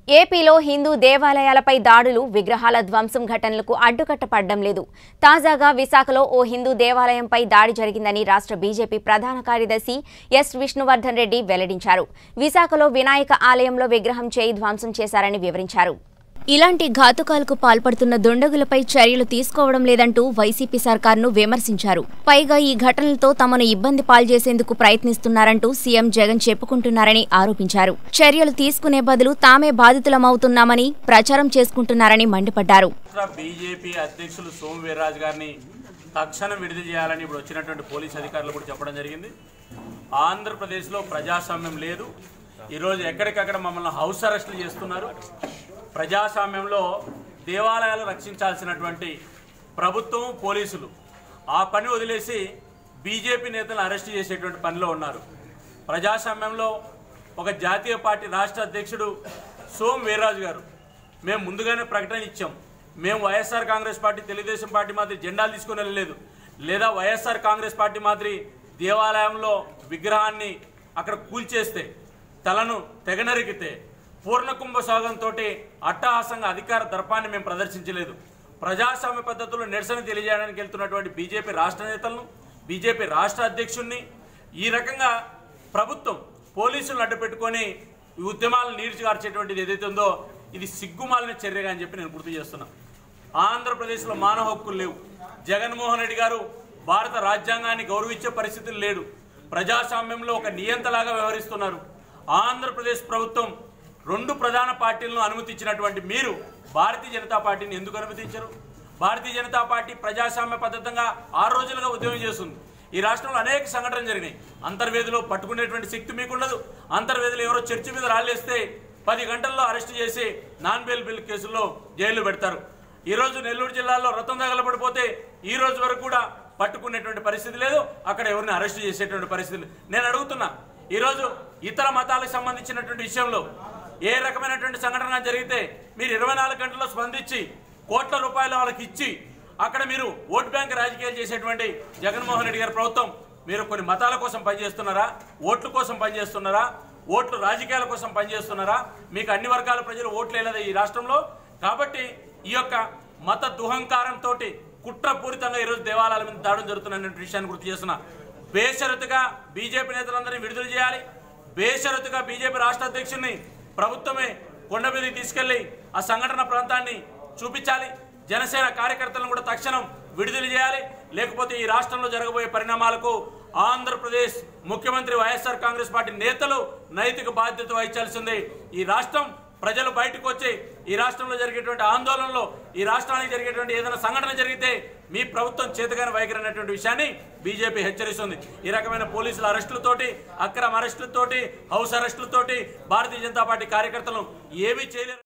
ఏపీలో హిందూ దేవాలయాలపై దాడులు విగ్రహాల ధ్వంసం ఘటనలకు అడ్డుకట్టపడడం లేదు తాజాగా విశాఖలో ఓ హిందూ దేవాలయంపై దాడి జరిగిందని రాష్ట్ర బీజేపీ ప్రధాన కార్యదర్శి ఎస్ విష్ణువర్ధన్ రెడ్డి వెల్లడించారు విశాఖలో వినాయక ఆలయంలో విగ్రహం చేయి ధ్వంసం చేశారని వివరించారు ఇలాంటి ఘాతుకాలకు పాల్పడుతున్న దుండగులపై చర్యలు తీసుకోవడం లేదంటూ వైసీపీ సర్కార్ను విమర్శించారు పైగా ఈ ఘటనలతో తమను ఇబ్బంది పాల్చేసేందుకు ప్రయత్నిస్తున్నారంటూ సీఎం జగన్ చెప్పుకుంటున్నారని ఆరోపించారు చర్యలు తీసుకునే బదులు తామే బాధితులమవుతున్నామని ప్రచారం చేసుకుంటున్నారని మండిపడ్డారు రాష్ట్ర బీజేపీ అధ్యక్షులు సోము వీర్రాజు గారిని తక్షణం విడుదల చేయాలని ఇప్పుడు వచ్చినటువంటి పోలీస్ అధికారులు కూడా చెప్పడం జరిగింది ఆంధ్రప్రదేశ్లో ప్రజాస్వామ్యం లేదు ఈరోజు ఎక్కడికక్కడ మమ్మల్ని హౌస్ అరెస్టులు చేస్తున్నారు ప్రజాస్వామ్యంలో దేవాలయాలు రక్షించాల్సినటువంటి ప్రభుత్వం పోలీసులు ఆ పని వదిలేసి బీజేపీ నేతలను అరెస్ట్ చేసేటువంటి పనిలో ఉన్నారు ప్రజాస్వామ్యంలో ఒక జాతీయ పార్టీ రాష్ట్ర అధ్యక్షుడు సోమ్ వీర్రాజు గారు మేము ముందుగానే ప్రకటన ఇచ్చాం మేము YSR Congress party Telugu Desam party మాదిరి జెండాలు తీసుకుని వెళ్ళలేదు లేదా వైఎస్ఆర్ కాంగ్రెస్ పార్టీ మాదిరి దేవాలయంలో విగ్రహాన్ని అక్కడ కూల్చేస్తే తలను తెగనరికితే పూర్ణకుంభ సాగంతో అట్టహాసంగా అధికార దర్పాన్ని మేము ప్రదర్శించలేదు ప్రజాస్వామ్య పద్ధతుల్లో నిరసన తెలియజేయడానికి వెళ్తున్నటువంటి బీజేపీ రాష్ట్ర నేతలను బీజేపీ రాష్ట్ర అధ్యక్షుడిని ఈ రకంగా ప్రభుత్వం పోలీసులను అడ్డుపెట్టుకొని ఈ ఉద్యమాలను నీర్చిగార్చేటువంటిది ఏదైతే ఉందో ఇది సిగ్గుమాలిన చర్యగా అని చెప్పి నేను గుర్తు చేస్తున్నా ఆంధ్రప్రదేశ్లో మానవ హక్కులు లేవు జగన్మోహన్ రెడ్డి గారు భారత రాజ్యాంగాన్ని గౌరవించే పరిస్థితులు లేడు ప్రజాస్వామ్యంలో ఒక నియంతలాగా వ్యవహరిస్తున్నారు ఆంధ్రప్రదేశ్ ప్రభుత్వం రెండు ప్రధాన పార్టీలను అనుమతించినటువంటి మీరు భారతీయ జనతా పార్టీని ఎందుకు అనుమతించరు భారతీయ జనతా పార్టీ ప్రజాస్వామ్య పద్ధతంగా ఆరు రోజులుగా ఉద్యమం చేస్తుంది ఈ రాష్ట్రంలో అనేక సంఘటనలు జరిగినాయి అంతర్వేదిలో పట్టుకునేటువంటి శక్తి మీకుండదు అంతర్వేదిలో ఎవరో చర్చి మీద రాళ్ళేస్తే పది గంటల్లో అరెస్ట్ చేసి నాన్ బెయిల్ బిల్ కేసుల్లో జైలు పెడతారు ఈ రోజు నెల్లూరు జిల్లాలో రథం తగలబడిపోతే ఈ రోజు వరకు కూడా పట్టుకునేటువంటి పరిస్థితి లేదు అక్కడ ఎవరిని అరెస్ట్ చేసేటువంటి పరిస్థితి లేదు. నేను అడుగుతున్నా ఈ రోజు ఇతర మతాలకు సంబంధించినటువంటి విషయంలో ఏ రకమైనటువంటి సంఘటన జరిగితే మీరు ఇరవై నాలుగు గంటల్లో స్పందించి కోట్ల రూపాయలు వాళ్ళకి ఇచ్చి అక్కడ మీరు ఓట్ బ్యాంక్ రాజకీయాలు చేసేటువంటి జగన్మోహన్ రెడ్డి గారి ప్రభుత్వం మీరు కొన్ని మతాల కోసం పనిచేస్తున్నారా ఓట్ల కోసం పనిచేస్తున్నారా ఓట్లు రాజకీయాల కోసం పనిచేస్తున్నారా మీకు అన్ని వర్గాల ప్రజలు ఓట్లు వేయలేదు ఈ రాష్ట్రంలో కాబట్టి ఈ యొక్క మత దుహంకారంతో కుట్రపూరితంగా ఈరోజు దేవాలయాల మీద దాడులు జరుగుతున్న విషయాన్ని గుర్తు చేస్తున్నా బేషరతుగా బీజేపీ నేతలందరినీ విడుదల చేయాలి బేషరతుగా బీజేపీ రాష్ట్ర అధ్యక్షుడిని ప్రభుత్వమే కొండ మీదకి తీసుకెళ్లి ఆ సంఘటన ప్రాంతాన్ని చూపించాలి జనసేన కార్యకర్తలను కూడా తక్షణం విడుదల చేయాలి లేకపోతే ఈ రాష్ట్రంలో జరగబోయే పరిణామాలకు ఆంధ్రప్రదేశ్ ముఖ్యమంత్రి వైఎస్ఆర్ కాంగ్రెస్ పార్టీ నేతలు నైతిక బాధ్యత వహించాల్సింది ఈ రాష్ట్రం ప్రజలు బయటకు వచ్చి ఈ రాష్ట్రంలో జరిగేటువంటి ఆందోళనలో ఈ రాష్ట్రానికి జరిగేటువంటి ఏదైనా సంఘటన జరిగితే మీ ప్రభుత్వం చేతగానే వైఖరి అనేటువంటి విషయాన్ని బీజేపీ హెచ్చరిస్తుంది ఈ రకమైన పోలీసుల అరెస్టులతోటి అక్రమ అరెస్టులతోటి హౌస్ అరెస్టులతోటి భారతీయ జనతా పార్టీ కార్యకర్తలను ఏమీ చేయలేరు